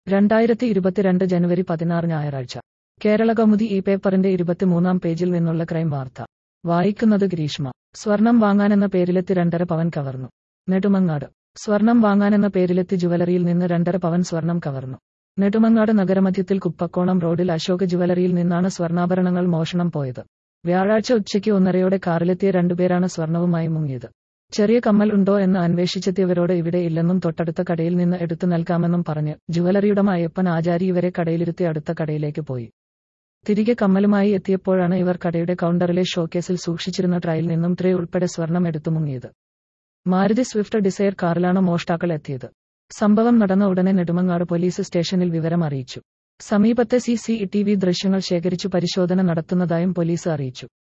രണ്ടായിരത്തി ഇരുപത്തിരണ്ട് ജനുവരി പതിനാറ് ഞായറാഴ്ച കേരള കൗമുദി ഈ പേപ്പറിന്റെ ഇരുപത്തിമൂന്നാം പേജിൽ നിന്നുള്ള ക്രൈം വാർത്ത വായിക്കുന്നത് ഗ്രീഷ്മ സ്വർണം വാങ്ങാനെന്ന പേരിലെത്തി രണ്ടര പവൻ കവർന്നു നെടുമങ്ങാട് സ്വർണം വാങ്ങാനെന്ന പേരിലെത്തി ജുവലറിയിൽ നിന്ന് രണ്ടര പവൻ സ്വർണം കവർന്നു നെടുമങ്ങാട് നഗരമധ്യത്തിൽ കുപ്പക്കോണം റോഡിൽ അശോക ജുവലറിയിൽ നിന്നാണ് സ്വർണ്ണാഭരണങ്ങൾ മോഷണം പോയത് വ്യാഴാഴ്ച ഉച്ചയ്ക്ക് ഒന്നരയോടെ കാറിലെത്തിയ രണ്ടുപേരാണ് സ്വർണവുമായി മുങ്ങിയത് ചെറിയ കമ്മൽ ഉണ്ടോ എന്ന് അന്വേഷിച്ചെത്തിയവരോട് ഇവിടെ ഇല്ലെന്നും തൊട്ടടുത്ത കടയിൽ നിന്ന് എടുത്തു നൽകാമെന്നും പറഞ്ഞ് ജുവലറിയുടെ അയ്യപ്പൻ ആചാരി ഇവരെ കടയിലിരുത്തി അടുത്ത കടയിലേക്ക് പോയി തിരികെ കമ്മലുമായി എത്തിയപ്പോഴാണ് ഇവർ കടയുടെ കൗണ്ടറിലെ ഷോക്കേസിൽ സൂക്ഷിച്ചിരുന്ന ട്രയിൽ നിന്നും ട്രേ ഉൾപ്പെടെ സ്വർണം എടുത്തു മുങ്ങിയത് മാരുതി സ്വിഫ്റ്റ് ഡിസയർ കാറിലാണ് മോഷ്ടാക്കൾ എത്തിയത് സംഭവം നടന്ന ഉടനെ നെടുമങ്ങാട് പോലീസ് സ്റ്റേഷനിൽ വിവരം അറിയിച്ചു സമീപത്തെ സി സി ടി വി ദൃശ്യങ്ങൾ ശേഖരിച്ചു പരിശോധന നടത്തുന്നതായും പോലീസ് അറിയിച്ചു